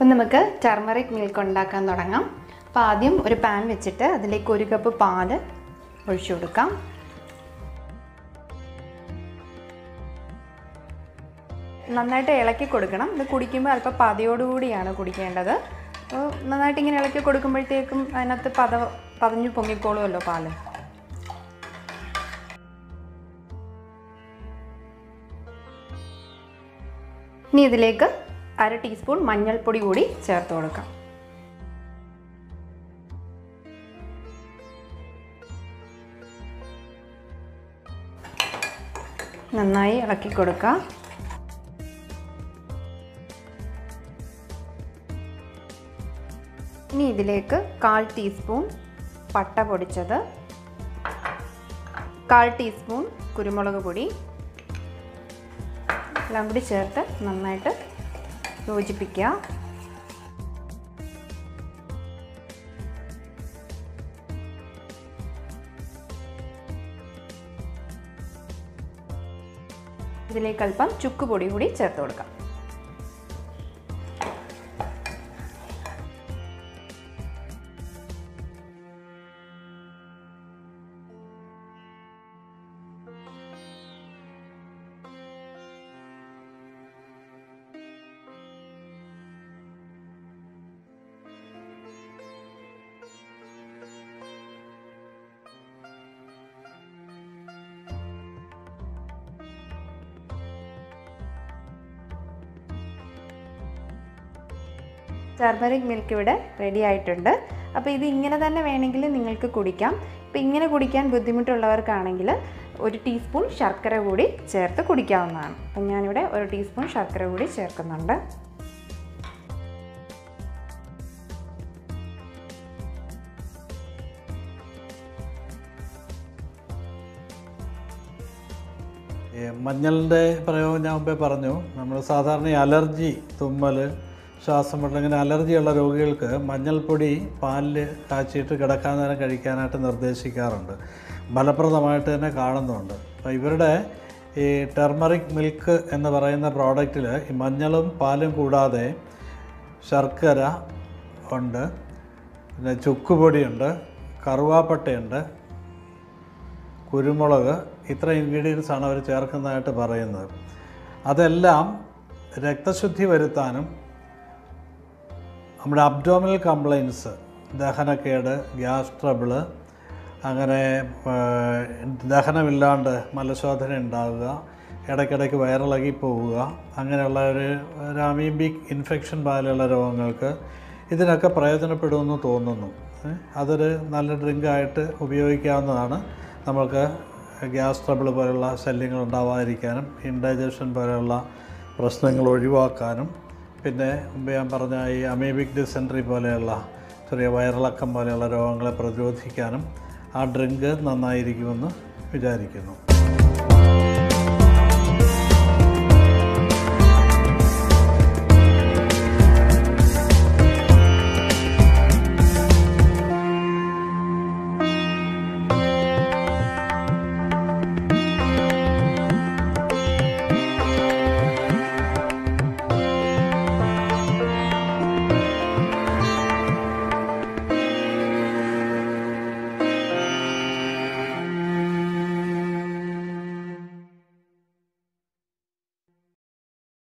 അപ്പം നമുക്ക് turmeric milk ഉണ്ടാക്കാൻ തുടങ്ങാം അപ്പോൾ ആദ്യം ഒരു പാൻ വെച്ചിട്ട് അതിലേക്ക് ഒരു കപ്പ് പാല് ഒഴിച്ചു കൊടുക്കാം നന്നായിട്ട് ഇളക്കി കൊടുക്കണം ഇത് കുടിക്കുമ്പോൾ അല്പം പതയോടുകൂടിയാണ് കുടിക്കേണ്ടത് അപ്പോൾ നന്നായിട്ട് ഇങ്ങനെ ഇളക്കി കൊടുക്കുമ്പോഴത്തേക്കും അതിനകത്ത് പത പതഞ്ഞു പൊങ്ങിക്കോളുമല്ലോ പാല് ഇനി ഇതിലേക്ക് അര ടീസ്പൂൺ മഞ്ഞൾപ്പൊടി കൂടി ചേർത്ത് കൊടുക്കാം നന്നായി ഇളക്കി കൊടുക്കാം ഇനി ഇതിലേക്ക് കാൽ ടീസ്പൂൺ പട്ട പൊടിച്ചത് കാൽ ടീസ്പൂൺ കുരുമുളക് പൊടി എല്ലാം കൂടി ചേർത്ത് നന്നായിട്ട് യോജിപ്പിക്കുക ഇതിലേക്ക് അല്പം ചുക്ക് പൊടി കൂടി ചേർത്ത് കൊടുക്കാം ടർമറിക് മിൽക്ക് ഇവിടെ റെഡി ആയിട്ടുണ്ട് അപ്പോൾ ഇത് ഇങ്ങനെ തന്നെ വേണമെങ്കിൽ നിങ്ങൾക്ക് കുടിക്കാം ഇപ്പോൾ ഇങ്ങനെ കുടിക്കാൻ ബുദ്ധിമുട്ടുള്ളവർക്കാണെങ്കിൽ ഒരു ടീസ്പൂൺ ശർക്കര കൂടി ചേർത്ത് കുടിക്കാവുന്നതാണ് അപ്പം ഞാനിവിടെ ഒരു ടീസ്പൂൺ ശർക്കര കൂടി ചേർക്കുന്നുണ്ട് ഈ മഞ്ഞളിൻ്റെ പ്രയോഗം ഞാൻ മുമ്പേ പറഞ്ഞു നമ്മൾ സാധാരണ ഈ അലർജി തുമ്മൽ ശ്വാസം മുട്ടൽ ഇങ്ങനെ അലർജിയുള്ള രോഗികൾക്ക് മഞ്ഞൾപ്പൊടി പാലിൽ കാച്ചിയിട്ട് കിടക്കാൻ നേരം കഴിക്കാനായിട്ട് നിർദ്ദേശിക്കാറുണ്ട് ഫലപ്രദമായിട്ട് തന്നെ കാണുന്നുണ്ട് അപ്പോൾ ഇവരുടെ ഈ ടെർമറിക് മിൽക്ക് എന്ന് പറയുന്ന പ്രോഡക്റ്റിൽ ഈ മഞ്ഞളും പാലും കൂടാതെ ശർക്കര ഉണ്ട് പിന്നെ ചുക്കുപൊടിയുണ്ട് കറുവാപ്പട്ടയുണ്ട് കുരുമുളക് ഇത്ര ഇൻഗ്രീഡിയൻസ് ആണ് അവർ ചേർക്കുന്നതായിട്ട് പറയുന്നത് അതെല്ലാം രക്തശുദ്ധി വരുത്താനും നമ്മുടെ അബ്ഡോമിനൽ കംപ്ലയിൻസ് ദഹനക്കേട് ഗ്യാസ് ട്രബിള് അങ്ങനെ ഏഹ്, ദഹനമില്ലാണ്ട് മലശോധന ഉണ്ടാവുക ഇടയ്ക്കിടയ്ക്ക് വയറിളകി പോവുക അങ്ങനെയുള്ള ഒരു ഒരു അമീബിക് ഇൻഫെക്ഷൻ പോലെയുള്ള രോഗങ്ങൾക്ക് ഇതിനൊക്കെ പ്രയോജനപ്പെടുമെന്ന് തോന്നുന്നു ഏഹ്, അതൊരു നല്ല ഡ്രിങ്കായിട്ട് ഉപയോഗിക്കാവുന്നതാണ് നമ്മൾക്ക് ഗ്യാസ് ട്രബിൾ പോലുള്ള ശല്യങ്ങൾ ഉണ്ടാവാതിരിക്കാനും ഇൻഡൈജഷൻ പോലെയുള്ള പ്രശ്നങ്ങൾ ഒഴിവാക്കാനും പിന്നെ മുമ്പ് ഞാൻ പറഞ്ഞ ഈ അമീബിക് ഡിസെൻട്രി പോലെയുള്ള ചെറിയ വയറിളക്കം പോലെയുള്ള രോഗങ്ങളെ പ്രതിരോധിക്കാനും ആ ഡ്രിങ്ക് നന്നായിരിക്കുമെന്ന് വിചാരിക്കുന്നു